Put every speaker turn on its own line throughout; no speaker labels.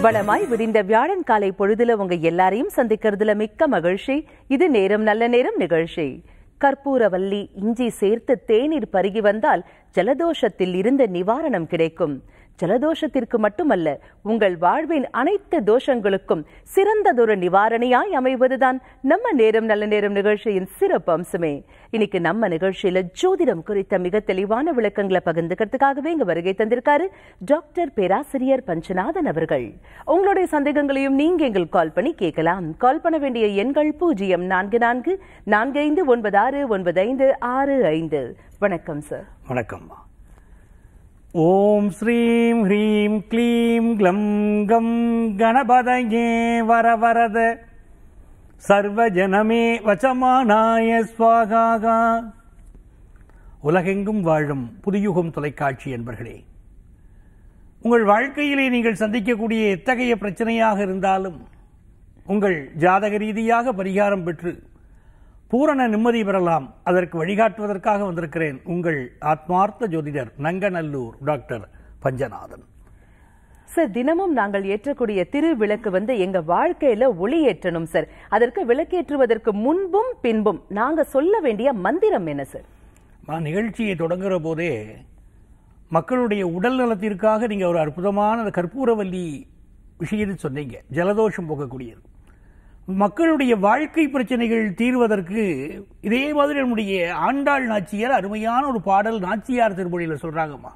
வளமாய் விரிந்த வியாழன் காலை பொழுதுல உங்க எல்லாரையும் சந்திக்கிறதுல மிக்க மகிழ்ச்சி இது நேரம் நல்ல நேரம் நிகழ்ச்சி கற்பூரவல்லி இஞ்சி சேர்த்து தேநீர் பருகி வந்தால் ஜலதோஷத்தில் இருந்து நிவாரணம் கிடைக்கும் ஜலதோஷத்திற்கு மட்டுமல்ல உங்கள் வாழ்வின் அனைத்து தோஷங்களுக்கும் சிறந்ததொரு நிவாரணியாய் அமைவதுதான் நம்ம நேரம் நல்ல நேரம் நிகழ்ச்சியின் சிறப்பு அம்சமே இன்னைக்கு நம்ம நிகழ்ச்சியில ஜோதிடம் குறித்த மிக தெளிவான விளக்கங்களை பகிர்ந்துக்கிறதுக்காகவே இங்க வருகை தந்திருக்காரு டாக்டர் பேராசிரியர் பஞ்சநாதன் அவர்கள் உங்களுடைய சந்தேகங்களையும் நீங்க எங்களுக்கு கால் பண்ணி கேட்கலாம் கால் பண்ண வேண்டிய எண்கள் பூஜ்ஜியம் நான்கு நான்கு நான்கு ஐந்து ஒன்பது ஆறு ஒன்பது ஐந்து ஆறு ஐந்து வணக்கம் சார்
வணக்கம்மா ஓம் ஸ்ரீம் ஹ்ரீம் க்ளீம் க்ளம் கம் கணபதயே வரவரத சர்வஜனமே வசமானாய ஸ்வாகாகா உலகெங்கும் வாழும் புதியுகம் தொலைக்காட்சி என்பர்களே உங்கள் வாழ்க்கையிலே நீங்கள் சந்திக்கக்கூடிய எத்தகைய பிரச்சனையாக இருந்தாலும் உங்கள் ஜாதக ரீதியாக பரிகாரம் பெற்று பூரண நிம்மதி பெறலாம் அதற்கு வழிகாட்டுவதற்காக வந்திருக்கிறேன் உங்கள் ஆத்மார்த்த ஜோதிடர் நங்கநல்லூர் டாக்டர் பஞ்சநாதன்
சார் தினமும் நாங்கள் ஏற்றக்கூடிய திருவிளக்கு வந்து எங்க வாழ்க்கையில ஒளி ஏற்றணும் சார் அதற்கு விளக்கேற்றுவதற்கு முன்பும் பின்பும் நாங்க சொல்ல வேண்டிய மந்திரம் என்ன சார்
நான் நிகழ்ச்சியை தொடங்குற போதே மக்களுடைய உடல் நலத்திற்காக நீங்க ஒரு அற்புதமான அந்த கற்பூரவல்லி விஷயத்தை சொன்னீங்க ஜலதோஷம் போகக்கூடியது மக்களுடைய வாழ்க்கை பிரச்சனைகள் தீர்வதற்கு இதே மாதிரி நம்முடைய ஆண்டாள் நாச்சியார் அருமையான ஒரு பாடல் நாச்சியார் திருமொழியில் சொல்றாங்கம்மா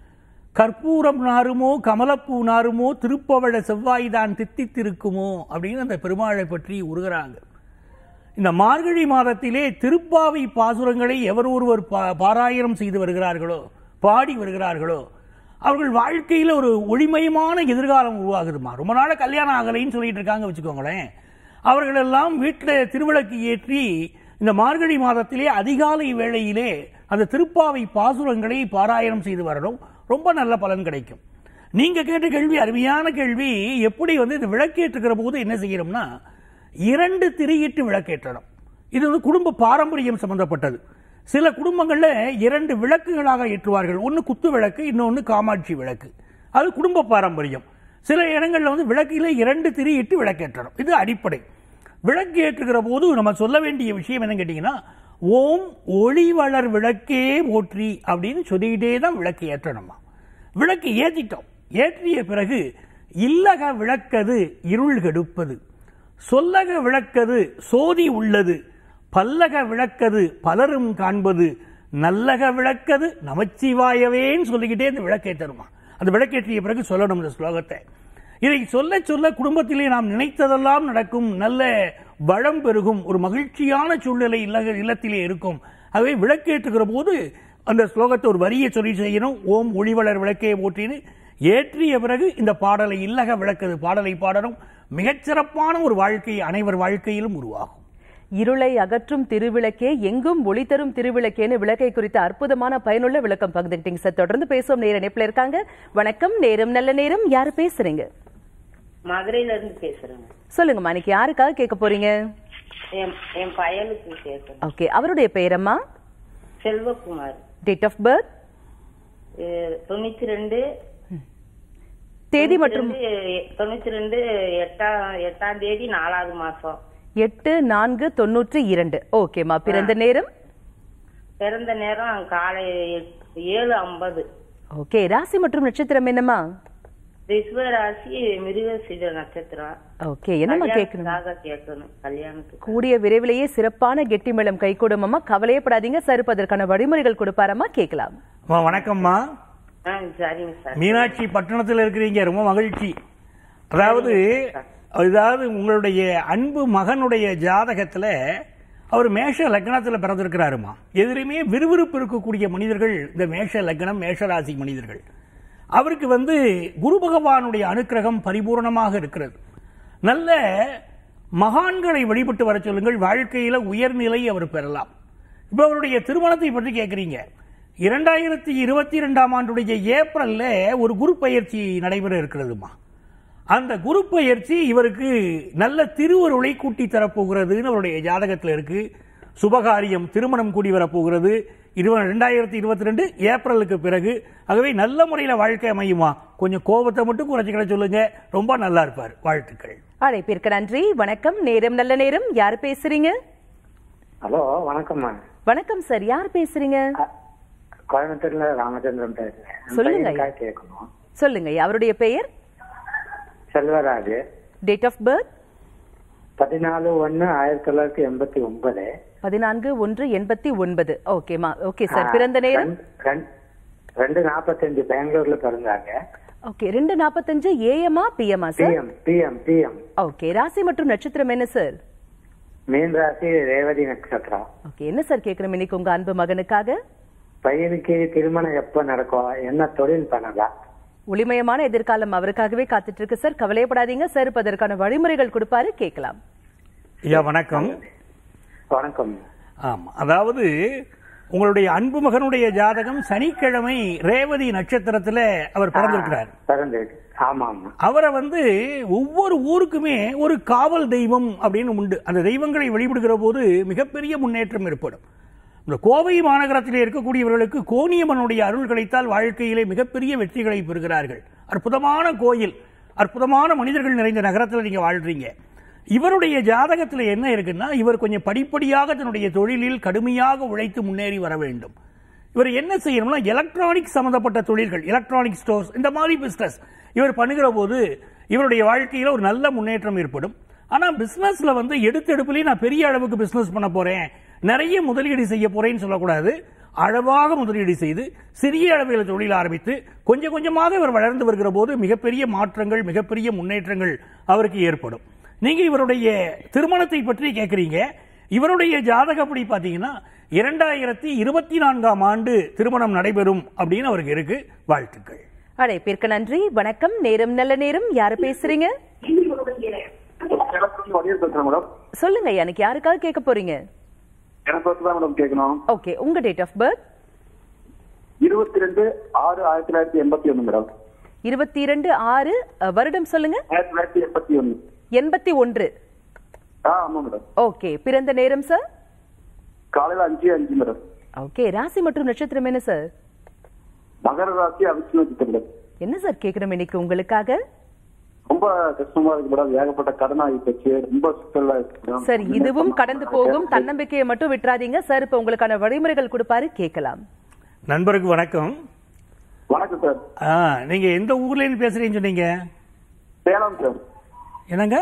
கற்பூரம் நாருமோ கமலப்பூ நாருமோ திருப்பவழ செவ்வாய்தான் தித்தித்திருக்குமோ அப்படின்னு அந்த பெருமாளை பற்றி உருகிறாங்க இந்த மார்கழி மாதத்திலே திருப்பாவை பாசுரங்களை எவர் ஒருவர் பா- பாராயணம் செய்து வருகிறார்களோ பாடி வருகிறார்களோ அவர்கள் வாழ்க்கையில் ஒரு ஒளிமயமான எதிர்காலம் உருவாகுதுமா ரொம்ப நாள கல்யாணம் ஆகலைன்னு சொல்லிட்டு இருக்காங்க வச்சுக்கோங்களேன் அவர்களெல்லாம் வீட்டில் திருவிளக்கு ஏற்றி இந்த மார்கழி மாதத்திலே அதிகாலை வேளையிலே அந்த திருப்பாவை பாசுரங்களை பாராயணம் செய்து வரணும் ரொம்ப நல்ல பலன் கிடைக்கும் நீங்க கேட்ட கேள்வி அருமையான கேள்வி எப்படி வந்து இந்த விளக்கேற்றுக்கிற போது என்ன செய்யணும்னா இரண்டு திரியிட்டு விளக்கேற்றணும் இது வந்து குடும்ப பாரம்பரியம் சம்பந்தப்பட்டது சில குடும்பங்கள்ல இரண்டு விளக்குகளாக ஏற்றுவார்கள் ஒன்று குத்து விளக்கு இன்னொன்று காமாட்சி விளக்கு அது குடும்ப பாரம்பரியம் சில இடங்கள்ல வந்து விளக்கில இரண்டு திரியிட்டு விளக்கேற்றணும் இது அடிப்படை விளக்கு ஏற்றுகிற போது நம்ம சொல்ல வேண்டிய விஷயம் என்னன்னு கேட்டீங்கன்னா ஓம் ஒளி வளர் விளக்கே போற்றி அப்படின்னு சொல்லிக்கிட்டே தான் விளக்கு ஏற்றணுமா விளக்கு ஏற்றிட்டோம் ஏற்றிய பிறகு இல்லக விளக்கது இருள் கெடுப்பது சொல்லக விளக்கது சோதி உள்ளது பல்லக விளக்கது பலரும் காண்பது நல்லக விளக்கது நமச்சிவாயவேன்னு சொல்லிக்கிட்டே இந்த விளக்கேற்றணுமா அந்த விளக்கேற்றிய பிறகு சொல்லணும் இந்த ஸ்லோகத்தை இதை சொல்ல சொல்ல குடும்பத்திலே நாம் நினைத்ததெல்லாம் நடக்கும் நல்ல வளம் பெருகும் ஒரு மகிழ்ச்சியான சூழ்நிலை இல்ல இல்லத்திலே இருக்கும் ஆகவே விளக்கேற்றுகிற போது அந்த ஸ்லோகத்தை ஒரு வரியை சொல்லி செய்யணும் ஓம் ஒளிவளர் விளக்கே போற்றின்னு ஏற்றிய பிறகு இந்த பாடலை இல்லக விளக்குது பாடலை பாடணும் மிகச்சிறப்பான ஒரு வாழ்க்கை அனைவர் வாழ்க்கையிலும் உருவாகும்
இருளை அகற்றும் திருவிளக்கே எங்கும் ஒளி தரும் திருவிளக்கேன்னு விளக்கை குறித்த அற்புதமான பயனுள்ள விளக்கம் பகிர்ந்துக்கிட்டீங்க சார் தொடர்ந்து பேசுவோம் நேர இணைப்புல இருக்காங்க வணக்கம் நேரம் நல்ல நேரம் யாரு பேசுறீங்க
மதுரையில இருந்து பேசுறேங்க
சொல்லுங்கம்மா இன்னைக்கு யாருக்காக கேட்க போறீங்க
என் என் பையனுக்கு கேட்கணும்
ஓகே அவருடைய பெயரம்மா
செல்வகுமார்
டேட் ஆஃப் பர்த்
அஹ் தொண்ணூத்தி ரெண்டு
தேதி மற்றும்
தொண்ணூத்தி ரெண்டு எட்டாம் எட்டாம் தேதி நாலாவது மாசம்
எட்டு நான்கு தொண்ணூற்றி இரண்டு ஓகேம்மா பிறந்த நேரம்
பிறந்த நேரம் காலை எட்- ஏழு ஐம்பது
ஓகே ராசி மற்றும் நட்சத்திரம் என்னம்மா
ரிஸ்வராசி மிருகசீட நட்சத்திரம்
ஓகே என்னம்மா கேட்கணும்
கல்யாணத்துக்காக கேட்கணும் கல்யாணத்துக்கு
கூடிய விரைவிலேயே சிறப்பான கெட்டிமேளம் கைகூடுமம்மா கவலையப்படாதீங்க சார் இப்ப அதற்கான வழிமுறைகள் கொடுப்பாரம்மா கேட்கலாம்
அம்மா, வணக்கம்மா
ஆ சரிங்க சார்
மீனாட்சி பட்டணத்தில் இருக்கிறீங்க ரொம்ப மகிழ்ச்சி அதாவது அதாவது உங்களுடைய அன்பு மகனுடைய ஜாதகத்துல அவர் மேஷ லக்னத்துல பிறந்திருக்கிறாருமா எதிலுமே விறுவிறுப்பு இருக்கக்கூடிய மனிதர்கள் இந்த மேஷ லக்னம் மேஷராசி மனிதர்கள் அவருக்கு வந்து குரு பகவானுடைய அனுக்கிரகம் பரிபூரணமாக இருக்கிறது நல்ல மகான்களை வழிபட்டு வர சொல்லுங்கள் வாழ்க்கையில உயர்நிலை அவர் பெறலாம் இப்போ அவருடைய திருமணத்தை பற்றி கேட்குறீங்க இரண்டாயிரத்தி இருபத்தி ரெண்டாம் ஆண்டுடைய ஏப்ரல்ல ஒரு குரு பயிற்சி நடைபெற இருக்கிறதுமா அந்த குரு பயிற்சி இவருக்கு நல்ல திருவருளை கூட்டி தரப்போகிறதுன்னு அவருடைய ஜாதகத்தில் இருக்கு சுபகாரியம் திருமணம் கூடி வரப்போகிறது இருப ரெண்டாயிரத்தி இருபத்தி ரெண்டு ஏப்ரலுக்கு பிறகு ஆகவே நல்ல முறையில் வாழ்க்கை அமையுமா கொஞ்சம் கோபத்தை மட்டும் குறைச்சிக்கிட சொல்லுங்க ரொம்ப நல்லா இருப்பார் வாழ்த்துக்கள்
அழைப்பிற்கு நன்றி வணக்கம் நேரம் நல்ல நேரம் யார் பேசுறீங்க
ஹலோ வணக்கம்மா
வணக்கம் சார் யார் பேசுறீங்க
அ- கோயம்புத்தூர்ல ராமச்சந்திரன் பேசுறேன் என்
சொல்லுங்க
பையனுக்காக கேட்கணும்
சொல்லுங்க அவருடைய பெயர்
செல்வராஜ்
டேட் ஆஃப் பர்த்
பதினாலு ஒன்னு ஆயிரத்தி தொள்ளாயிரத்தி எண்பத்தி ஒன்பது
பதினான்கு ஒன்று எண்பத்தி ஒன்பது ஓகேமா ஓகே சார் பிறந்த நேரம்
ரெண்டு- ரெண்டு- ரெண்டு நாற்பத்தஞ்சு பெங்களூர்ல பிறந்தாங்க
ஓகே ரெண்டு நாற்பத்தஞ்சு ஏஎம்மா பிஎம்மா sir
PM PM PM
okay ராசி மற்றும் நட்சத்திரம் என்ன சார்
மீன் ராசி ரேவதி நட்சத்திரம்
ஓகே என்ன சார் கேட்கணும் இன்னைக்கு உங்க அன்பு மகனுக்காக
பையனுக்கு திருமணம் எப்ப நடக்கும் என்ன தொழில் பண்ணலாம்
ஒளிமயமான எதிர்காலம் அவருக்காகவே காத்துட்டு இருக்கு சார் கவலையப்படாதீங்க சார் இப்ப அதற்கான வழிமுறைகள் கொடுப்பாரு கேட்கலாம்
ஐயா வணக்கம்
வணக்கம்
ஆமா அதாவது உங்களுடைய அன்பு மகனுடைய ஜாதகம் சனிக்கிழமை ரேவதி நட்சத்திரத்துல அவர் பிறந்திருக்கிறார்
பிறந்திருக்கு ஆமா ஆமா
அவரை வந்து ஒவ்வொரு ஊருக்குமே ஒரு காவல் தெய்வம் அப்படின்னு உண்டு அந்த தெய்வங்களை வழிபடுகிற போது மிகப்பெரிய முன்னேற்றம் ஏற்படும் இந்த கோவை மாநகரத்திலே இருக்கக்கூடியவர்களுக்கு கோணியம்மனுடைய அருள் கிடைத்தால் வாழ்க்கையிலே மிகப்பெரிய வெற்றிகளை பெறுகிறார்கள் அற்புதமான கோயில் அற்புதமான மனிதர்கள் நிறைந்த நகரத்தில் நீங்க வாழ்றீங்க இவருடைய ஜாதகத்தில் என்ன இருக்குன்னா இவர் கொஞ்சம் படிப்படியாக தன்னுடைய தொழிலில் கடுமையாக உழைத்து முன்னேறி வர வேண்டும் இவர் என்ன செய்யணும்னா எலக்ட்ரானிக் சம்பந்தப்பட்ட தொழில்கள் எலக்ட்ரானிக் ஸ்டோர்ஸ் இந்த மாதிரி பிசினஸ் இவர் பண்ணுகிற போது இவருடைய வாழ்க்கையில ஒரு நல்ல முன்னேற்றம் ஏற்படும் ஆனா பிசினஸ்ல வந்து எடுத்தெடுப்புலயே நான் பெரிய அளவுக்கு பிசினஸ் பண்ண போறேன் நிறைய முதலீடு செய்ய போறேன்னு சொல்லக்கூடாது அளவாக முதலீடு செய்து சிறிய அளவில் தொழில் ஆரம்பித்து கொஞ்சம் கொஞ்சமாக இவர் வளர்ந்து வருகிற போது மிகப்பெரிய மாற்றங்கள் மிகப்பெரிய முன்னேற்றங்கள் அவருக்கு ஏற்படும் நீங்க இவருடைய திருமணத்தை பற்றி கேட்கறீங்க இவருடைய ஜாதகப்படி பாத்தீங்கன்னா இரண்டாயிரத்தி இருபத்தி நான்காம் ஆண்டு திருமணம் நடைபெறும் அப்படின்னு அவருக்கு இருக்கு வாழ்த்துக்கள்
அழைப்பிற்கு நன்றி வணக்கம் நேரம் நல்ல நேரம் யாரு பேசுறீங்க
வடிவம் பேசுறேன் மேடம்
சொல்லுங்க எனக்கு யாருக்காக கேட்க போறீங்க
எனக்கு வந்து தான் மேடம் கேட்கணும்
ஓகே உங்க டேட் ஆஃப் பர்த்
இருபத்தி ரெண்டு ஆறு ஆயிரத்தி தொள்ளாயிரத்தி எண்பத்தி ஒண்ணு மேடம்
இருபத்தி இரண்டு ஆறு அஹ், வருடம் சொல்லுங்க
ஆயிரத்தி தொள்ளாயிரத்தி எண்பத்தி ஒண்ணு
எண்பத்தி ஒன்று
ஆ ஆமா மேடம்
ஓகே பிறந்த நேரம் சார்
காலையில அஞ்சு அஞ்சு மேடம்
ஓகே ராசி மற்றும் நட்சத்திரம் என்ன சார்
மகர ராசி அவிஷ்ணு மேடம்
என்ன சார் கேட்கணும் இன்னைக்கு உங்களுக்காக
ரொம்ப கஷ்டமா இருக்கு மேடம் ஏகப்பட்ட கடன் ஆகி போச்சு ரொம்ப சிக்கலா இருக்கு மேடம்.
சார் இதுவும் கடந்து போகும் தன்னம்பிக்கையை மட்டும் விட்டுறாதீங்க சார் இப்ப உங்களுக்கான வழிமுறைகள் கொடுப்பாரு கேட்கலாம்
நண்பருக்கு வணக்கம்
வணக்கம் சார்
ஆ, நீங்க எந்த ஊர்ல இருந்து பேசுறீங்கன்னு சொன்னீங்க
சேலம் சார்
என்னங்க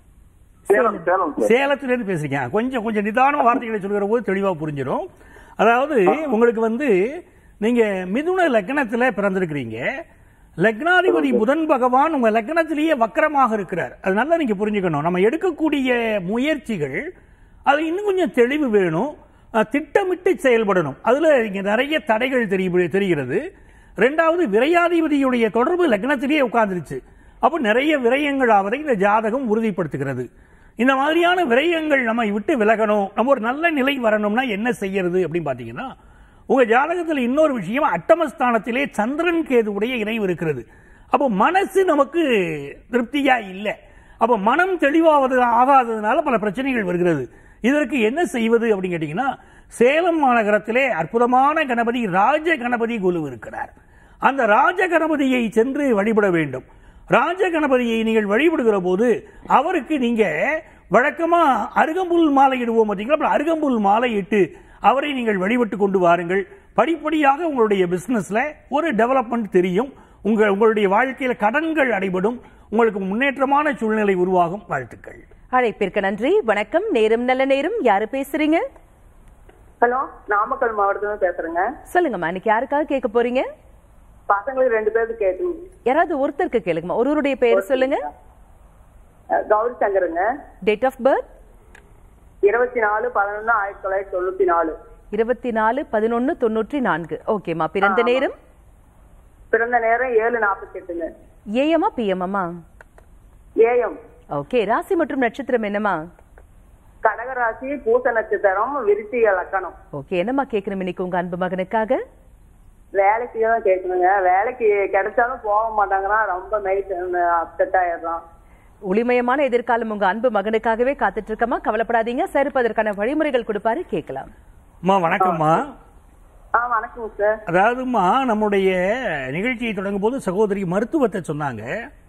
சேலம் சேலம் சார்
சேலத்துல இருந்து பேசுறீங்க கொஞ்சம் கொஞ்சம் நிதான வார்த்தைகளை சொல்கிற போது தெளிவா புரிஞ்சிடும் அதாவது உங்களுக்கு வந்து நீங்க மிதுன லக்னத்துல பிறந்திருக்கிறீங்க லக்னாதிபதி புதன் பகவான் உங்க லக்னத்திலேயே வக்கரமாக இருக்கிறார் அதனால நீங்க புரிஞ்சுக்கணும் நம்ம எடுக்கக்கூடிய முயற்சிகள் அது இன்னும் கொஞ்சம் தெளிவு வேணும் அஹ், திட்டமிட்டு செயல்படணும் அதுல இங்க நிறைய தடைகள் தெரிய தெரிகிறது ரெண்டாவது விரையாதிபதியுடைய தொடர்பு லக்னத்திலேயே உட்கார்ந்துருச்சு அப்போ நிறைய விரயங்கள் ஆவதை இந்த ஜாதகம் உறுதிப்படுத்துகிறது இந்த மாதிரியான விரயங்கள் நம்ம விட்டு விலகணும் நம்ம ஒரு நல்ல நிலை வரணும்னா என்ன செய்யறது அப்படின்னு பாத்தீங்கன்னா உங்க ஜாதகத்தில் இன்னொரு விஷயம் அட்டமஸ்தானத்திலே சந்திரன் கேதுவுடைய இணைவு இருக்கிறது அப்போ மனசு நமக்கு திருப்தியா இல்லை அப்போ மனம் தெளிவாவது ஆகாததுனால பல பிரச்சனைகள் வருகிறது இதற்கு என்ன செய்வது அப்படின்னு கேட்டீங்கன்னா சேலம் மாநகரத்திலே அற்புதமான கணபதி ராஜ கணபதி குரு இருக்கிறார் அந்த ராஜ கணபதியை சென்று வழிபட வேண்டும் ராஜ கணபதியை நீங்கள் வழிபடுகிற போது அவருக்கு நீங்க வழக்கமா அருகம்புல் மாலை இடுவோம் பார்த்தீங்களா அப்ப அருகம்புல் மாலை இட்டு அவரை நீங்கள் வழிபட்டு கொண்டு வாருங்கள் படிப்படியாக உங்களுடைய பிசினஸ்ல ஒரு டெவலப்மெண்ட் தெரியும் உங்க உங்களுடைய வாழ்க்கையில கடன்கள் அடைபடும் உங்களுக்கு முன்னேற்றமான சூழ்நிலை உருவாகும் வாழ்த்துக்கள்
அழைப்பிற்கு நன்றி வணக்கம் நேரம் நல்ல நேரம் யாரு பேசுறீங்க
ஹலோ நாமக்கல் மாவட்டத்துல பேசுறேங்க
சொல்லுங்கம்மா இன்னைக்கு யாருக்காக கேட்க போறீங்க
பசங்களுக்கு ரெண்டு பேருக்கு கேட்கணும்
யாராவது ஒருத்தருக்கு கேளுங்கம்மா ஒருவருடைய பெயர் சொல்லுங்க
அஹ் கௌரி சங்கருங்க
டேட் ஆஃப் பர்த்
இருபத்தி நாலு பதினொன்னு ஆயிரத்தி தொள்ளாயிரத்தி தொண்ணூத்தி நாலு
இருபத்தி நாலு பதினொன்னு தொண்ணூற்றி நான்கு ஓகேம்மா பிறந்த நேரம்
பிறந்த நேரம் ஏழு நாற்பத்தி எட்டுங்க
ஏஎம்மா பிஎம்மா
ஏஎம்
ஓகே ராசி மற்றும் நட்சத்திரம் என்னம்மா
கடகராசி பூச நட்சத்திரம் விருத்தி லக்கணம்
ஓகே என்னம்மா கேட்கணும் இன்னைக்கு உங்க அன்பு மகனுக்காக
வேலைக்கு தான் கேட்கணுங்க வேலைக்கு கிடைச்சாலும் போக மாட்டாங்கன்னா ரொம்ப நைட் அப்செட் ஆயிடுறான்
ஒளிமயமான எதிர்காலம் உங்க அன்பு மகனுக்காகவே காத்துட்டு இருக்கமா கவலைப்படாதீங்க சார் இப்ப அதற்கான வழிமுறைகள் கொடுப்பாரு கேட்கலாம்
அம்மா வணக்கம்மா
ஆ வணக்கம் சார்
அதாவதுமா நம்முடைய நிகழ்ச்சியை தொடங்கும் போது சகோதரி மருத்துவத்தை சொன்னாங்க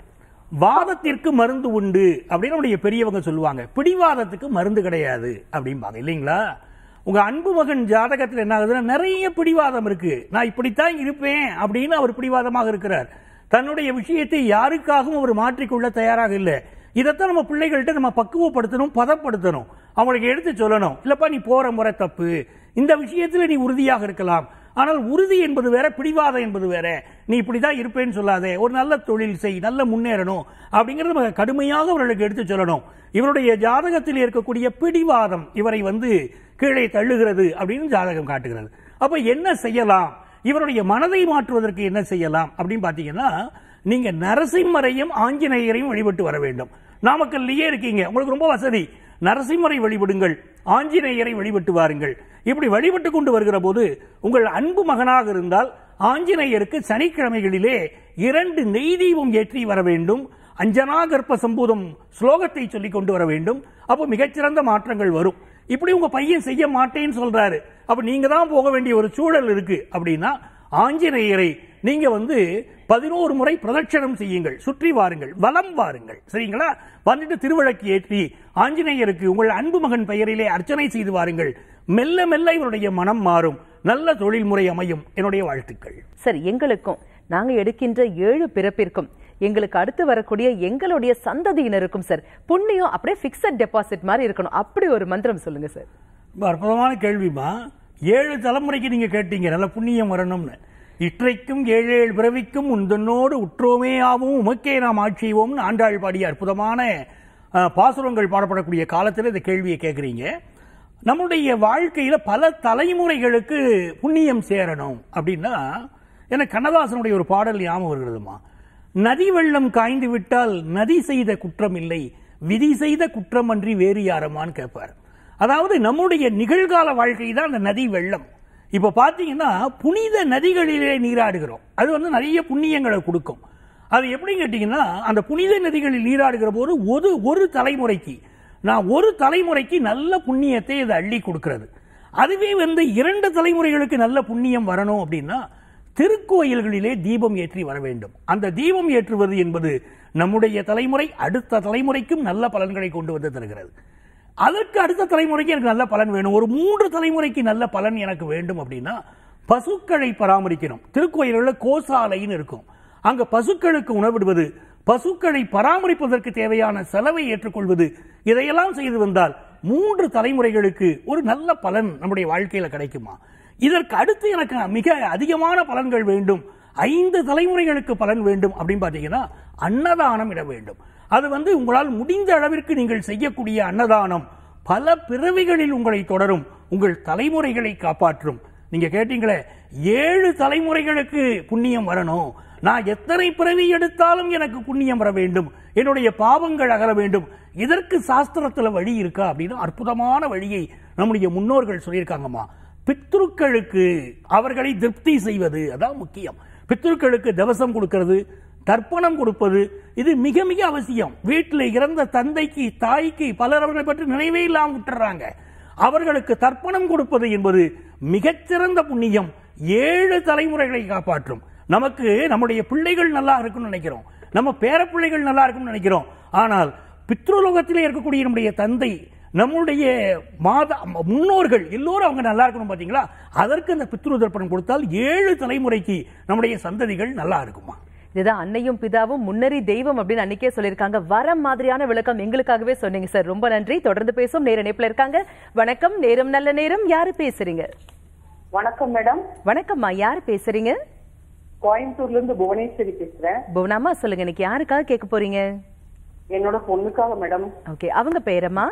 வாதத்திற்கு மருந்து உண்டு அப்படின்னு நம்முடைய பெரியவங்க சொல்லுவாங்க பிடிவாதத்துக்கு மருந்து கிடையாது அப்படிம்பாங்க இல்லைங்களா உங்க அன்பு மகன் ஜாதகத்தில் என்ன ஆகுதுன்னா நிறைய பிடிவாதம் இருக்கு நான் இப்படித்தான் இருப்பேன் அப்படின்னு அவர் பிடிவாதமாக இருக்கிறார் தன்னுடைய விஷயத்தை யாருக்காகவும் அவர் மாற்றிக்கொள்ள தயாராக இல்லை இதைத்தான் நம்ம பிள்ளைகள்கிட்ட நம்ம பக்குவப்படுத்தணும் பதப்படுத்தணும் அவங்களுக்கு எடுத்து சொல்லணும் இல்லப்பா நீ போற முறை தப்பு இந்த விஷயத்துல நீ உறுதியாக இருக்கலாம் ஆனால் உறுதி என்பது வேற பிடிவாதம் என்பது வேற நீ இப்படிதான் இருப்பேன்னு சொல்லாதே ஒரு நல்ல தொழில் செய் நல்ல முன்னேறணும் அப்படிங்கறது நம்ம கடுமையாக அவர்களுக்கு எடுத்து சொல்லணும் இவருடைய ஜாதகத்தில் இருக்கக்கூடிய பிடிவாதம் இவரை வந்து கீழே தள்ளுகிறது அப்படின்னு ஜாதகம் காட்டுகிறது அப்ப என்ன செய்யலாம் இவருடைய மனதை மாற்றுவதற்கு என்ன செய்யலாம் அப்படின்னு பாத்தீங்கன்னா நீங்க நரசிம்மரையும் ஆஞ்சநேயரையும் வழிபட்டு வர வேண்டும் நாமக்கல்லையே இருக்கீங்க உங்களுக்கு ரொம்ப வசதி நரசிம்மரை வழிபடுங்கள் ஆஞ்சநேயரை வழிபட்டு வாருங்கள் இப்படி வழிபட்டு கொண்டு வருகிற போது உங்கள் அன்பு மகனாக இருந்தால் ஆஞ்சநேயருக்கு சனிக்கிழமைகளிலே இரண்டு நெய் தீபம் ஏற்றி வர வேண்டும் அஞ்சனா கர்ப்ப சம்பூதம் ஸ்லோகத்தை சொல்லிக் கொண்டு வர வேண்டும் அப்போ மிகச்சிறந்த மாற்றங்கள் வரும் இப்படி உங்க பையன் செய்ய மாட்டேன்னு சொல்றாரு அப்ப நீங்க தான் போக வேண்டிய ஒரு சூழல் இருக்கு அப்படின்னா ஆஞ்சநேயரை நீங்க வந்து பதினோரு முறை பிரதட்சணம் செய்யுங்கள் சுற்றி வாருங்கள் வலம் வாருங்கள் சரிங்களா வந்துட்டு திருவிளக்கு ஏற்றி ஆஞ்சநேயருக்கு உங்கள் அன்பு மகன் பெயரிலே அர்ச்சனை செய்து வாருங்கள் மெல்ல மெல்ல இவருடைய மனம் மாறும் நல்ல தொழில் முறை அமையும் என்னுடைய வாழ்த்துக்கள்
சார் எங்களுக்கும் நாங்க எடுக்கின்ற ஏழு பிறப்பிற்கும் எங்களுக்கு அடுத்து வரக்கூடிய எங்களுடைய சந்ததியினருக்கும் சார் புண்ணியம் அப்படியே பிக்சட் டெபாசிட் மாதிரி இருக்கணும் அப்படி ஒரு மந்திரம் சொல்லுங்க சார்
ரொம்ப அற்புதமான கேள்விமா ஏழு தலைமுறைக்கு நீங்க கேட்டீங்க நல்ல புண்ணியம் வரணும்னு இற்றைக்கும் ஏழு ஏழு பிறவிக்கும் உந்தன்னோடு உற்றோமே ஆவும் உமக்கே நாம் ஆட்சிவோம்னு ஆண்டாள் பாடிய அற்புதமான அஹ், பாசுரங்கள் பாடப்படக்கூடிய காலத்தில் இந்த கேள்வியை கேட்குறீங்க நம்முடைய வாழ்க்கையில பல தலைமுறைகளுக்கு புண்ணியம் சேரணும் அப்படின்னா எனக்கு கண்ணதாசனுடைய ஒரு பாடல் ஞாபகம் வருகிறதுமா நதி வெள்ளம் காய்ந்து விட்டால் நதி செய்த குற்றம் இல்லை விதி செய்த குற்றம் அன்றி வேறு யாரமான்னு கேட்பார் அதாவது நம்முடைய நிகழ்கால வாழ்க்கை தான் அந்த நதி வெள்ளம் இப்ப பாத்தீங்கன்னா புனித நதிகளிலே நீராடுகிறோம் அது வந்து நிறைய புண்ணியங்களை கொடுக்கும் அது எப்படி கேட்டீங்கன்னா அந்த புனித நதிகளில் நீராடுகிற போது ஒரு ஒரு தலைமுறைக்கு நான் ஒரு தலைமுறைக்கு நல்ல புண்ணியத்தை அது அள்ளி கொடுக்கிறது அதுவே வந்து இரண்டு தலைமுறைகளுக்கு நல்ல புண்ணியம் வரணும் அப்படின்னா திருக்கோயில்களிலே தீபம் ஏற்றி வர வேண்டும் அந்த தீபம் ஏற்றுவது என்பது நம்முடைய தலைமுறை அடுத்த தலைமுறைக்கும் நல்ல பலன்களை கொண்டு வந்து தருகிறது அதற்கு அடுத்த தலைமுறைக்கு எனக்கு நல்ல பலன் வேணும் ஒரு மூன்று தலைமுறைக்கு நல்ல பலன் எனக்கு வேண்டும் அப்படின்னா பசுக்களை பராமரிக்கணும் திருக்கோயில்களில் கோசாலைன்னு இருக்கும் அங்க பசுக்களுக்கு உணவிடுவது பசுக்களை பராமரிப்பதற்கு தேவையான செலவை ஏற்றுக்கொள்வது இதையெல்லாம் செய்து வந்தால் மூன்று தலைமுறைகளுக்கு ஒரு நல்ல பலன் நம்முடைய வாழ்க்கையில கிடைக்குமா இதற்கு அடுத்து எனக்கு மிக அதிகமான பலன்கள் வேண்டும் ஐந்து தலைமுறைகளுக்கு பலன் வேண்டும் அப்படின்னு பாத்தீங்கன்னா அன்னதானம் இட வேண்டும் அது வந்து உங்களால் முடிந்த அளவிற்கு நீங்கள் செய்யக்கூடிய அன்னதானம் பல பிறவிகளில் உங்களை தொடரும் உங்கள் தலைமுறைகளை காப்பாற்றும் நீங்க கேட்டீங்களே ஏழு தலைமுறைகளுக்கு புண்ணியம் வரணும் நான் எத்தனை பிறவி எடுத்தாலும் எனக்கு புண்ணியம் வர வேண்டும் என்னுடைய பாவங்கள் அகல வேண்டும் இதற்கு சாஸ்திரத்துல வழி இருக்கா அப்படின்னு அற்புதமான வழியை நம்முடைய முன்னோர்கள் சொல்லியிருக்காங்கம்மா பித்ருக்களுக்கு அவர்களை திருப்தி செய்வது அதான் முக்கியம் பித்ருக்களுக்கு தவசம் கொடுக்கிறது தர்ப்பணம் கொடுப்பது இது மிக மிக அவசியம் வீட்டில் இறந்த தந்தைக்கு தாய்க்கு பலர் அவர்களை பற்றி நினைவே இல்லாம விட்டுறாங்க அவர்களுக்கு தர்ப்பணம் கொடுப்பது என்பது மிகச்சிறந்த புண்ணியம் ஏழு தலைமுறைகளை காப்பாற்றும் நமக்கு நம்முடைய பிள்ளைகள் நல்லா இருக்கும்னு நினைக்கிறோம் நம்ம பேர பிள்ளைகள் நல்லா இருக்கும்னு நினைக்கிறோம் ஆனால் பித்ருலோகத்திலே இருக்கக்கூடிய நம்முடைய தந்தை நம்முடைய மாதா முன்னோர்கள் எல்லோரும் அவங்க நல்லா இருக்கணும் பாத்தீங்களா அதற்கு அந்த பித்ரு தர்ப்பணம் கொடுத்தால் ஏழு தலைமுறைக்கு நம்முடைய சந்ததிகள் நல்லா இருக்குமா
இதுதான் அன்னையும் பிதாவும் முன்னறி தெய்வம் அப்படின்னு அன்னைக்கே சொல்லியிருக்காங்க வர மாதிரியான விளக்கம் எங்களுக்காகவே சொன்னீங்க சார் ரொம்ப நன்றி தொடர்ந்து பேசும் நேர இணைப்புல இருக்காங்க வணக்கம் நேரம் நல்ல நேரம் யாரு பேசுறீங்க
வணக்கம் மேடம்
வணக்கம்மா யாரு பேசுறீங்க
கோயம்புத்தூர்ல இருந்து புவனேஸ்வரி பேசுறேன்
புவனாமா சொல்லுங்க இன்னைக்கு யாருக்காக கேட்க போறீங்க
என்னோட பொண்ணுக்காக மேடம்
ஓகே அவங்க பேரம்மா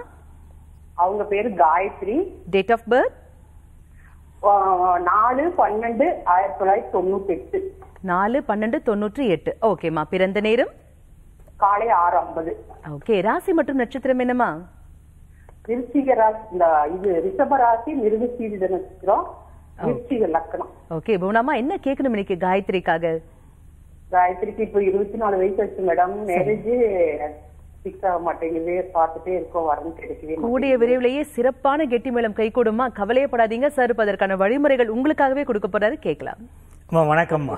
அவங்க பேரு காயத்ரி
டேட் ஆஃப் பர்த்
ஆஹ் நாலு பன்னெண்டு ஆயிரத்தி தொள்ளாயிரத்தி தொண்ணூத்தி எட்டு
நாலு பன்னெண்டு தொண்ணூற்றி எட்டு ஓகேம்மா பிறந்த நேரம்
காலை ஆறு ஐம்பது
ஓகே ராசி மற்றும் நட்சத்திரம் என்னம்மா
விருச்சிக ராசி இந்த இது ரிஷப ராசி மிருகசீரிட நட்சத்திரம் விருச்சிக லக்கணம்
ஓகே புவனாமா என்ன கேட்கணும் இன்னைக்கு காயத்ரிக்காக
காயத்ரிக்கு இப்ப இருபத்தி நாலு வயசு ஆச்சு மேடம் மேரேஜ்
பிக் ஆக மாட்டேங்குது பார்த்துட்டே இருக்கோம் வரணும் கிடைக்கவே
கூடிய விரைவிலேயே சிறப்பான கெட்டி மேளம் கைகூடுமா கவலையப்படாதீங்க சார் இப்ப அதற்கான வழிமுறைகள் உங்களுக்காகவே கொடுக்க போறாரு கேட்கலாம்
அம்மா வணக்கம்மா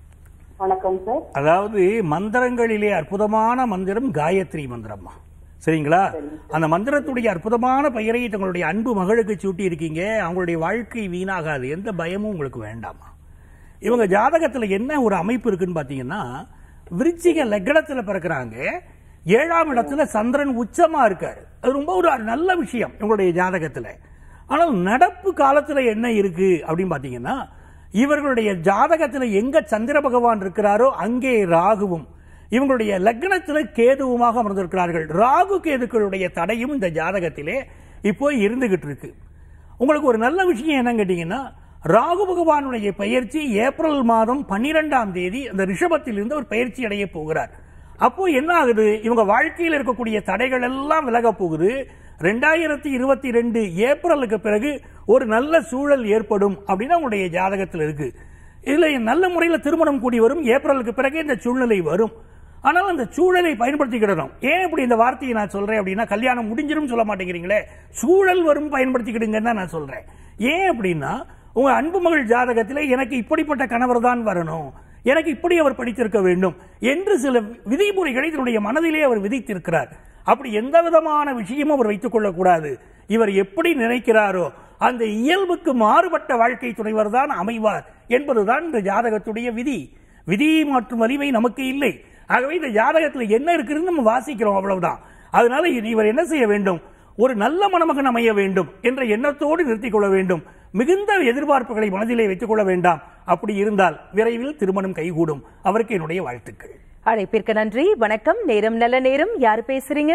வணக்கம் சார்
அதாவது மந்திரங்களிலே அற்புதமான மந்திரம் காயத்ரி மந்திரம்மா சரிங்களா அந்த மந்திரத்துடைய அற்புதமான பெயரை தங்களுடைய அன்பு மகளுக்கு சூட்டி இருக்கீங்க அவங்களுடைய வாழ்க்கை வீணாகாது எந்த பயமும் உங்களுக்கு வேண்டாமா இவங்க ஜாதகத்துல என்ன ஒரு அமைப்பு இருக்குன்னு பாத்தீங்கன்னா விருச்சிக லக்னத்துல பிறக்கிறாங்க ஏழாம் இடத்துல சந்திரன் உச்சமா இருக்காரு அது ரொம்ப ஒரு நல்ல விஷயம் இவங்களுடைய ஜாதகத்துல ஆனால் நடப்பு காலத்துல என்ன இருக்கு அப்படின்னு பாத்தீங்கன்னா இவர்களுடைய ஜாதகத்துல எங்க சந்திர பகவான் இருக்கிறாரோ அங்கே ராகுவும் இவங்களுடைய லக்னத்துல கேதுவுமாக அமர்ந்திருக்கிறார்கள் ராகு கேதுக்களுடைய தடையும் இந்த ஜாதகத்திலே இப்போ இருந்துகிட்டு இருக்கு உங்களுக்கு ஒரு நல்ல விஷயம் என்னன்னு கேட்டீங்கன்னா ராகு பகவானுடைய பயிற்சி ஏப்ரல் மாதம் பன்னிரெண்டாம் தேதி அந்த ரிஷபத்திலிருந்து ஒரு பயிற்சி அடைய போகிறார் அப்போ என்ன ஆகுது இவங்க வாழ்க்கையில் இருக்கக்கூடிய தடைகள் எல்லாம் விலக போகுது ரெண்டாயிரத்தி இருபத்தி ரெண்டு ஏப்ரலுக்கு பிறகு ஒரு நல்ல சூழல் ஏற்படும் அப்படின்னு அவங்களுடைய ஜாதகத்தில் இருக்கு இதுல நல்ல முறையில் திருமணம் கூடி வரும் ஏப்ரலுக்கு பிறகு இந்த சூழ்நிலை வரும் ஆனால் அந்த சூழலை பயன்படுத்திக்கிடணும் ஏன் இப்படி இந்த வார்த்தையை நான் சொல்றேன் அப்படின்னா கல்யாணம் முடிஞ்சிரும் சொல்ல மாட்டேங்கிறீங்களே சூழல் வரும் பயன்படுத்திக்கிடுங்கன்னு தான் நான் சொல்றேன் ஏன் அப்படின்னா உங்க அன்பு மகள் ஜாதகத்திலே எனக்கு இப்படிப்பட்ட கணவர் தான் வரணும் எனக்கு இப்படி அவர் படித்திருக்க வேண்டும் என்று சில விதிமுறைகளை தன்னுடைய மனதிலே அவர் விதித்திருக்கிறார் அப்படி எந்த விதமான விஷயமும் அவர் வைத்துக் கொள்ளக்கூடாது இவர் எப்படி நினைக்கிறாரோ அந்த இயல்புக்கு மாறுபட்ட வாழ்க்கை துணைவர் தான் அமைவார் என்பதுதான் இந்த ஜாதகத்துடைய விதி விதி மற்றும் வலிமை நமக்கு இல்லை ஆகவே இந்த ஜாதகத்தில் என்ன இருக்குன்னு நம்ம வாசிக்கிறோம் அவ்வளவுதான் அதனால இனி இவர் என்ன செய்ய வேண்டும் ஒரு நல்ல மணமகன் அமைய வேண்டும் என்ற எண்ணத்தோடு நிறுத்திக் கொள்ள வேண்டும் மிகுந்த எதிர்பார்ப்புகளை மனதிலே வைத்துக் கொள்ள வேண்டாம் அப்படி இருந்தால் விரைவில் திருமணம் கைகூடும் அவருக்கு என்னுடைய வாழ்த்துக்கள்
அழைப்பிற்கு நன்றி வணக்கம் நேரம் நல்ல நேரம் யார் பேசுறீங்க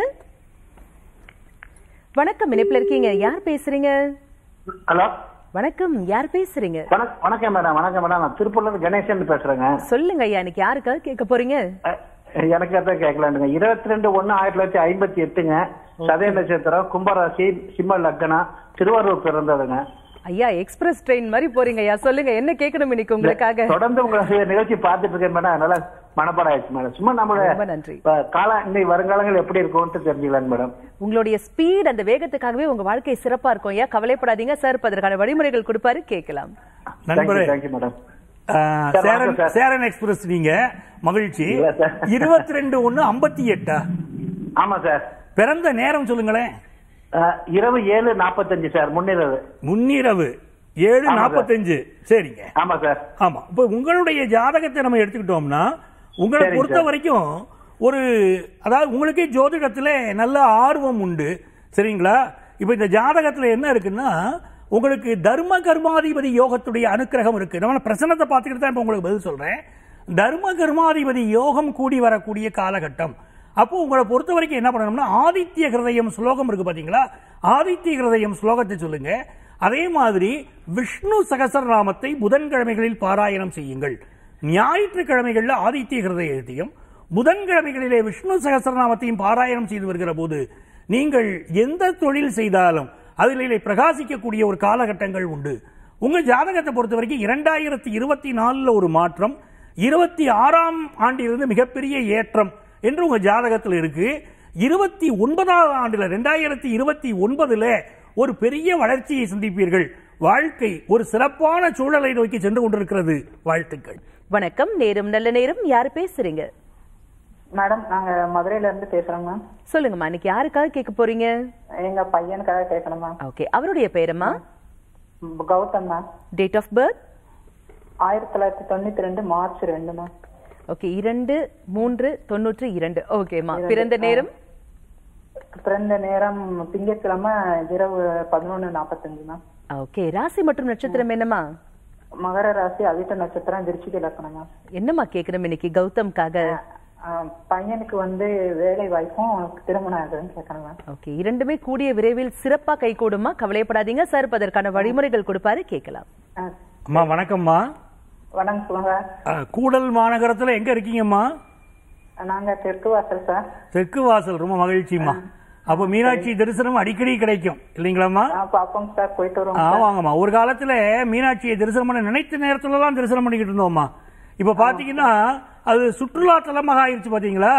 வணக்கம் இணைப்புல இருக்கீங்க யார் பேசுறீங்க
ஹலோ
வணக்கம் யார் பேசுறீங்க
வணக்கம் வணக்கம் மேடம் வணக்கம் மேடம் நான் திருப்பூர்ல இருந்து கணேசன் பேசுறேங்க
சொல்லுங்க ஐயா இன்னைக்கு யாருக்காக கேட்க போறீங்க
அஹ், எனக்கு அதான் கேட்கலாண்டுங்க இருபத்தி ரெண்டு ஒன்னு ஆயிரத்தி தொள்ளாயிரத்தி ஐம்பத்தி எட்டுங்க சதய நட்சத்திரம் கும்பராசி சிம்ம லக்னம் திருவாரூர் பிறந்ததுங்க
ஐயா எக்ஸ்பிரஸ் ட்ரெயின் மாதிரி போறீங்க ஐயா சொல்லுங்க என்ன கேட்கணும் இன்னைக்கு உங்களுக்காக
தொடர்ந்து உங்க நிகழ்ச்சி பார்த்துட்டு இருக்கேன் மேடம் அதனால மனப்பாடம் ஆயிடுச்சு மேடம் சும்மா
ரொம்ப
நம்மளோட
நன்றி
இப்ப காலம் இன்னைக்கு வருங்காலங்கள் எப்படி இருக்கும்னு தெரிஞ்சுக்கலாங்க மேடம்
உங்களுடைய ஸ்பீட் அந்த வேகத்துக்காகவே உங்க வாழ்க்கை சிறப்பா இருக்கும் ஐயா கவலைப்படாதீங்க சார் இப்ப அதற்கான வழிமுறைகள் கொடுப்பாரு கேட்கலாம்
நண்பரே
தேங்க்யூ மேடம்
ஆஹ்,
சார்,
சேரன்
வணக்கம் சார்.
சேரன் எக்ஸ்பிரஸ் நீங்க மகிழ்ச்சி
இல்ல சார்.
இருபத்தி ரெண்டு ஒன்னு ஐம்பத்தி எட்டா
ஆமா சார்
பிறந்த நேரம் சொல்லுங்களேன்
அஹ், இரவு ஏழு நாற்பத்தஞ்சு சார் முன்னிரவு
முன்னிரவு ஏழு
ஆமா சார்.
நாற்பத்தஞ்சு சரிங்க
ஆமா சார்
ஆமா இப்ப உங்களுடைய ஜாதகத்தை நம்ம எடுத்துக்கிட்டோம்னா உங்களை
சரிங்க
பொறுத்த
சார்.
வரைக்கும் ஒரு அதாவது உங்களுக்கே ஜோதிடத்துல நல்ல ஆர்வம் உண்டு சரிங்களா இப்ப இந்த ஜாதகத்துல என்ன இருக்குன்னா உங்களுக்கு தர்ம கர்மாதிபதி யோகத்துடைய அனுக்கிரகம் இருக்கு நம்ம பிரசனத்தை பார்த்துக்கிட்டு தான் இப்ப உங்களுக்கு பதில் சொல்றேன் தர்ம கர்மாதிபதி யோகம் கூடி வரக்கூடிய காலகட்டம் அப்போ உங்களை பொறுத்த வரைக்கும் என்ன பண்ணணும்னா ஆதித்ய கிருதயம் ஸ்லோகம் இருக்கு பாத்தீங்களா ஆதித்ய கிருதயம் ஸ்லோகத்தை சொல்லுங்க அதே மாதிரி விஷ்ணு சகசரநாமத்தை புதன்கிழமைகளில் பாராயணம் செய்யுங்கள் ஞாயிற்றுக்கிழமைகளில் ஆதித்ய கிருதயத்தையும் புதன்கிழமைகளிலே விஷ்ணு சகசரநாமத்தையும் பாராயணம் செய்து வருகிற போது நீங்கள் எந்த தொழில் செய்தாலும் அதிலே பிரகாசிக்கக்கூடிய ஒரு காலகட்டங்கள் உண்டு உங்க ஜாதகத்தை பொறுத்த வரைக்கும் இரண்டாயிரத்தி இருபத்தி நாலுல ஒரு மாற்றம் இருபத்தி ஆறாம் ஆண்டிலிருந்து மிகப்பெரிய ஏற்றம் என்று உங்க ஜாதகத்தில் இருக்கு இருபத்தி ஒன்பதாவது ஆண்டுல ரெண்டாயிரத்தி இருபத்தி ஒன்பதுல ஒரு பெரிய வளர்ச்சியை சந்திப்பீர்கள் வாழ்க்கை ஒரு சிறப்பான சூழலை நோக்கி சென்று கொண்டிருக்கிறது வாழ்த்துக்கள்
வணக்கம் நேரம் நல்ல நேரம் யார் பேசுறீங்க
மேடம் நாங்க மதுரையில இருந்து பேசுறோம் மேம்
சொல்லுங்கம்மா இன்னைக்கு யாருக்காக கேட்க போறீங்க
எங்க பையனுக்காக கேட்கணும் மேம்
ஓகே அவருடைய பேரம்மா
Gautham ma'am
date of birth
ஆயிரத்தி தொள்ளாயிரத்தி தொண்ணூத்தி ரெண்டு மார்ச் ரெண்டு மேம்
ஓகே இரண்டு மூன்று தொண்ணூற்று இரண்டு ஓகேம்மா பிறந்த நேரம்
பிறந்த நேரம் திங்கட்கிழமை இரவு பதினொன்னு நாற்பத்தஞ்சு மேம்
ஓகே ராசி மற்றும் நட்சத்திரம் என்னம்மா
மகர ராசி அவிட்ட நட்சத்திரம் திருச்சிக்கு இலக்கணம் மேம்
என்னம்மா கேட்கணும் இன்னைக்கு கௌதம்காக
ஆஹ் பையனுக்கு வந்து வேலை வாய்ப்பும் திருமணம் ஆகுதுன்னு கேட்கணும் மேம்
ஓகே இரண்டுமே கூடிய விரைவில் சிறப்பா கைகூடுமா கவலைப்படாதீங்க சார் இப்ப அதற்கான வழிமுறைகள் கொடுப்பாரு கேட்கலாம்
ஆஹ்
அம்மா வணக்கம்மா
வணக்கம் சொல்லுங்க
அஹ், கூடல் மாநகரத்துல எங்க இருக்கீங்கம்மா
நாங்க தெற்கு வாசல் சார்
தெற்கு வாசல் ரொம்ப மகிழ்ச்சிம்மா அப்ப மீனாட்சி தரிசனம் அடிக்கடி கிடைக்கும் இல்லைங்களாம்மா
ஆஹ் பாப்போம் சார் போயிட்டு வருவோம் சார்.
ஆமாங்கம்மா ஒரு காலத்துல மீனாட்சியை தரிசனம் பண்ண நினைத்த நேரத்துல எல்லாம் தரிசனம் பண்ணிக்கிட்டு இருந்தோம்மா இப்ப பாத்தீங்கன்னா அது சுற்றுலா தலமாக ஆயிருச்சு பாத்தீங்களா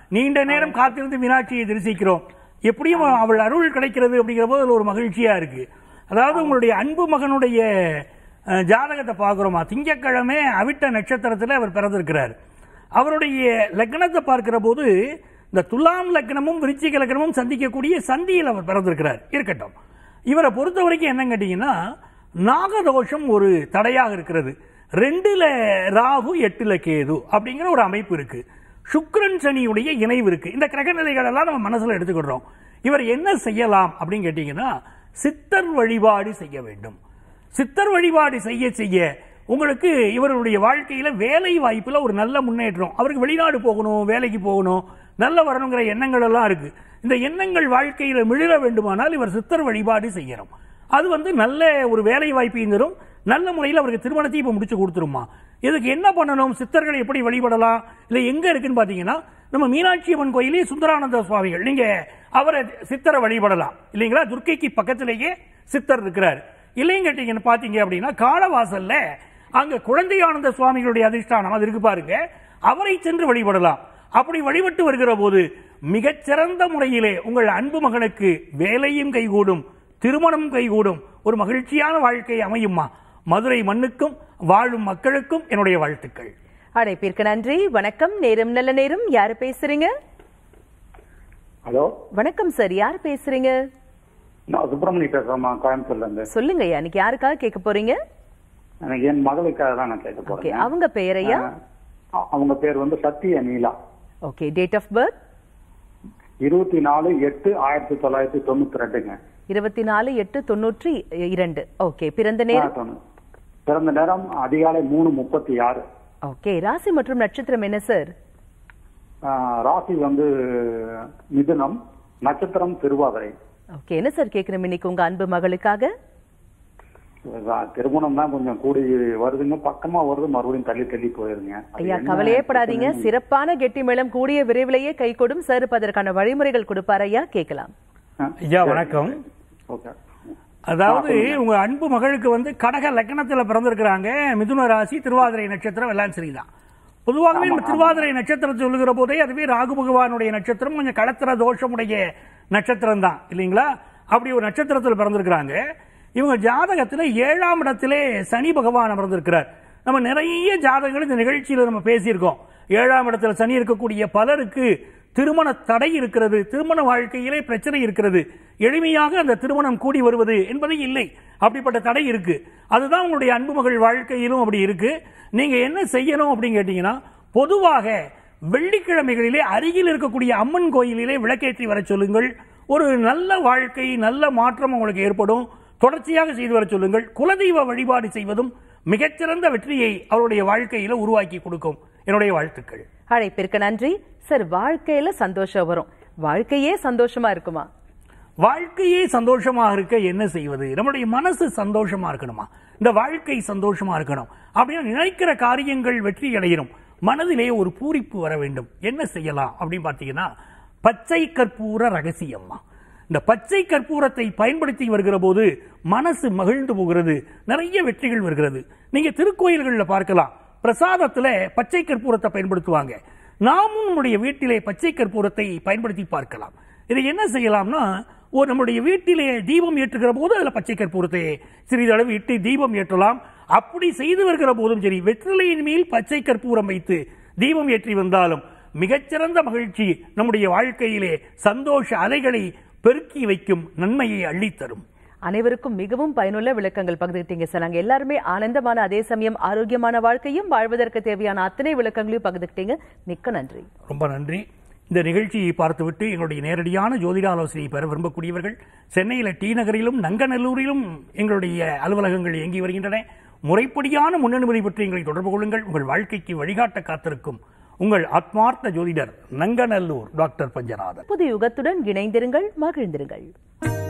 நீண்ட நேரம் காத்திருந்து மீனாட்சியை தரிசிக்கிறோம் எப்படியும் அவள் அருள் கிடைக்கிறது அப்படிங்கிற போது அதுல ஒரு மகிழ்ச்சியா இருக்கு அதாவது உங்களுடைய அன்பு மகனுடைய அஹ், ஜாதகத்தை பார்க்கிறோமா திங்கட்கிழமை அவிட்ட நட்சத்திரத்தில் அவர் பிறந்திருக்கிறார் அவருடைய லக்னத்தை பார்க்கிற போது இந்த துலாம் லக்னமும் விருச்சிக லக்னமும் சந்திக்கக்கூடிய சந்தியில் அவர் பிறந்திருக்கிறார் இருக்கட்டும் இவரை பொறுத்த வரைக்கும் என்ன கேட்டீங்கன்னா நாகதோஷம் ஒரு தடையாக இருக்கிறது ரெண்டுல ராகு எட்டுல கேது அப்படிங்கிற ஒரு அமைப்பு இருக்கு சுக்கிரன் சனியுடைய இணைவு இருக்கு இந்த கிரக நிலைகள் எல்லாம் நம்ம மனசுல எடுத்துக்கிடுறோம் இவர் என்ன செய்யலாம் அப்படின்னு கேட்டீங்கன்னா சித்தர் வழிபாடு செய்ய வேண்டும் சித்தர் வழிபாடு செய்ய செய்ய உங்களுக்கு இவருடைய வாழ்க்கையில வேலை வாய்ப்புல ஒரு நல்ல முன்னேற்றம் அவருக்கு வெளிநாடு போகணும் வேலைக்கு போகணும் நல்ல வரணுங்கிற எண்ணங்கள் எல்லாம் இருக்கு இந்த எண்ணங்கள் வாழ்க்கையில மிளிர வேண்டுமானால் இவர் சித்தர் வழிபாடு செய்யணும் அது வந்து நல்ல ஒரு வேலை வாய்ப்பையும் தரும் நல்ல முறையில் அவருக்கு திருமணத்தையும் இப்ப முடிச்சு கொடுத்துருமா இதுக்கு என்ன பண்ணணும் சித்தர்களை எப்படி வழிபடலாம் இல்ல எங்க இருக்குன்னு பாத்தீங்கன்னா நம்ம மீனாட்சி அம்மன் கோயிலே சுந்தரானந்த சுவாமிகள் நீங்க அவரை சித்தரை வழிபடலாம் இல்லைங்களா துர்க்கைக்கு பக்கத்திலேயே சித்தர் இருக்கிறார் இல்லைன்னு கேட்டீங்கன்னு பாத்தீங்க அப்படின்னா காலவாசல்ல அங்க குழந்தையானந்த சுவாமிகளுடைய அதிஷ்டானம் அது இருக்கு பாருங்க அவரை சென்று வழிபடலாம் அப்படி வழிபட்டு வருகிற போது மிகச்சிறந்த முறையிலே உங்கள் அன்பு மகனுக்கு வேலையும் கைகூடும் திருமணம் கைகூடும் ஒரு மகிழ்ச்சியான வாழ்க்கை அமையுமா மதுரை மண்ணுக்கும் வாழும் மக்களுக்கும் என்னுடைய வாழ்த்துக்கள்
அழைப்பிற்கு நன்றி வணக்கம் நேரம் நல்ல நேரம் யாரு பேசுறீங்க
ஹலோ
வணக்கம் சார் யார் பேசுறீங்க
நான் சுப்பிரமணி பேசுறேம்மா கோயம்புத்தூர்ல இருந்து
சொல்லுங்க ஐயா இன்னைக்கு யாருக்காக கேட்க போறீங்க
எனக்கு என் மகளுக்காக தான் நான் கேட்க
ஓகே
போறேன்
அவங்க பேர் ஐயா
அ- அவங்க பேர் வந்து Sathya Neela
okay date of birth
இருபத்தி நாலு எட்டு ஆயிரத்தி தொள்ளாயிரத்தி தொண்ணூத்தி ரெண்டுங்க
இருபத்தி நாலு எட்டு தொண்ணூற்றி இரண்டு ஓகே பிறந்த
ஆ,
நேரம்
தொண்ணூ- பிறந்த நேரம் அதிகாலை மூணு முப்பத்தி ஆறு
ஓகே ராசி மற்றும் நட்சத்திரம் என்ன சார்
ஆ, ராசி வந்து மிதுனம் நட்சத்திரம் திருவாதிரை
ஓகே என்ன சார் கேட்கணும் இன்னைக்கு உங்க அன்பு மகளுக்காக
ஆ, திருமணம் தான் கொஞ்சம் கூடி வருதுங்க பக்கமா வருது மறுபடியும் தள்ளி தள்ளி போயிருங்க அது
ஐயா
என்ன
கவலையே படாதீங்க
பிரச்சனைன்னு-
சிறப்பான கெட்டி மேளம் கூடிய விரைவிலேயே கை கொடும் சார் இப்ப அதற்கான வழிமுறைகள் கொடுப்பார் ஐயா கேட்கலாம்
ஆ,
ஐயா வணக்கம்
ஓகே
அதாவது உங்க அன்பு மகளுக்கு வந்து கடக லக்னத்துல பிறந்திருக்கிறாங்க மிதுன ராசி திருவாதிரை நட்சத்திரம் எல்லாம் சரிதான் பொதுவாகவே நம்ம திருவாதிரை நட்சத்திரம் சொல்லுகிற போதே அதுவே ராகு பகவானுடைய நட்சத்திரம் கொஞ்சம் களத்திர தோஷமுடைய நட்சத்திரம் தான் இல்லைங்களா அப்படி ஒரு நட்சத்திரத்தில் பிறந்திருக்கிறாங்க இவங்க ஜாதகத்துல ஏழாம் இடத்திலே சனி பகவான் அமர்ந்திருக்கிறார் நம்ம நிறைய ஜாதகங்கள் இந்த நிகழ்ச்சியில நம்ம பேசியிருக்கோம் ஏழாம் இடத்துல சனி இருக்கக்கூடிய பலருக்கு திருமண தடை இருக்கிறது திருமண வாழ்க்கையிலே பிரச்சனை இருக்கிறது எளிமையாக அந்த திருமணம் கூடி வருவது என்பது இல்லை அப்படிப்பட்ட தடை இருக்கு அதுதான் உங்களுடைய அன்பு மகள் வாழ்க்கையிலும் அப்படி இருக்கு நீங்க என்ன செய்யணும் அப்படின்னு கேட்டீங்கன்னா பொதுவாக வெள்ளிக்கிழமைகளிலே அருகில் இருக்கக்கூடிய அம்மன் கோயிலிலே விளக்கேற்றி வர சொல்லுங்கள் ஒரு நல்ல வாழ்க்கை நல்ல மாற்றம் உங்களுக்கு ஏற்படும் தொடர்ச்சியாக செய்து வர சொல்லுங்கள் குலதெய்வ வழிபாடு செய்வதும் மிகச்சிறந்த வெற்றியை அவருடைய வாழ்க்கையில உருவாக்கி கொடுக்கும் என்னுடைய வாழ்த்துக்கள்
அழைப்பிற்கு நன்றி சார் வாழ்க்கையில சந்தோஷம் வரும் வாழ்க்கையே சந்தோஷமா இருக்குமா
வாழ்க்கையே சந்தோஷமாக இருக்க என்ன செய்வது நம்முடைய மனசு சந்தோஷமா இருக்கணுமா இந்த வாழ்க்கை சந்தோஷமா இருக்கணும் அப்படின்னு நினைக்கிற காரியங்கள் வெற்றி அடையணும் மனதிலே ஒரு பூரிப்பு வர வேண்டும் என்ன செய்யலாம் அப்படின்னு பார்த்தீங்கன்னா பச்சை கற்பூர ரகசியம்மா இந்த பச்சை கற்பூரத்தை பயன்படுத்தி வருகிற போது மனசு மகிழ்ந்து போகிறது நிறைய வெற்றிகள் வருகிறது நீங்க திருக்கோயில்களில் பார்க்கலாம் பிரசாதத்துல பச்சை கற்பூரத்தை பயன்படுத்துவாங்க நாமும் நம்முடைய வீட்டிலே பச்சை கற்பூரத்தை பயன்படுத்தி பார்க்கலாம் இதை என்ன செய்யலாம்னா ஒரு நம்முடைய வீட்டிலே தீபம் ஏற்றுகிற போது அதுல பச்சை கற்பூரத்தை சிறிதளவு இட்டு தீபம் ஏற்றலாம் அப்படி செய்து வருகிற போதும் சரி வெற்றிலையின் மேல் பச்சை கற்பூரம் வைத்து தீபம் ஏற்றி வந்தாலும் மிகச்சிறந்த மகிழ்ச்சி நம்முடைய வாழ்க்கையிலே சந்தோஷ அலைகளை பெருக்கி வைக்கும் நன்மையை அள்ளித்தரும்
அனைவருக்கும் மிகவும் பயனுள்ள விளக்கங்கள் பகிர்ந்துட்டீங்க சார் நாங்க எல்லாருமே ஆனந்தமான அதே சமயம் ஆரோக்கியமான வாழ்க்கையும் வாழ்வதற்கு தேவையான அத்தனை விளக்கங்களையும் பகிர்ந்துக்கிட்டீங்க மிக்க நன்றி
ரொம்ப நன்றி இந்த நிகழ்ச்சியை பார்த்துவிட்டு எங்களுடைய நேரடியான ஜோதிட ஆலோசனையை பெற விரும்பக்கூடியவர்கள் சென்னையில் டி நகரிலும் நங்கநல்லூரிலும் எங்களுடைய அலுவலகங்கள் இயங்கி வருகின்றன முறைப்படியான முன்னனுமதி பற்றி எங்களை தொடர்பு கொள்ளுங்கள் உங்கள் வாழ்க்கைக்கு வழிகாட்ட காத்திருக்கும் உங்கள் ஆத்மார்த்த ஜோதிடர் நங்கநல்லூர் டாக்டர் பஞ்சநாதன்
புது யுகத்துடன் இணைந்திருங்கள் மகிழ்ந்திருங்கள்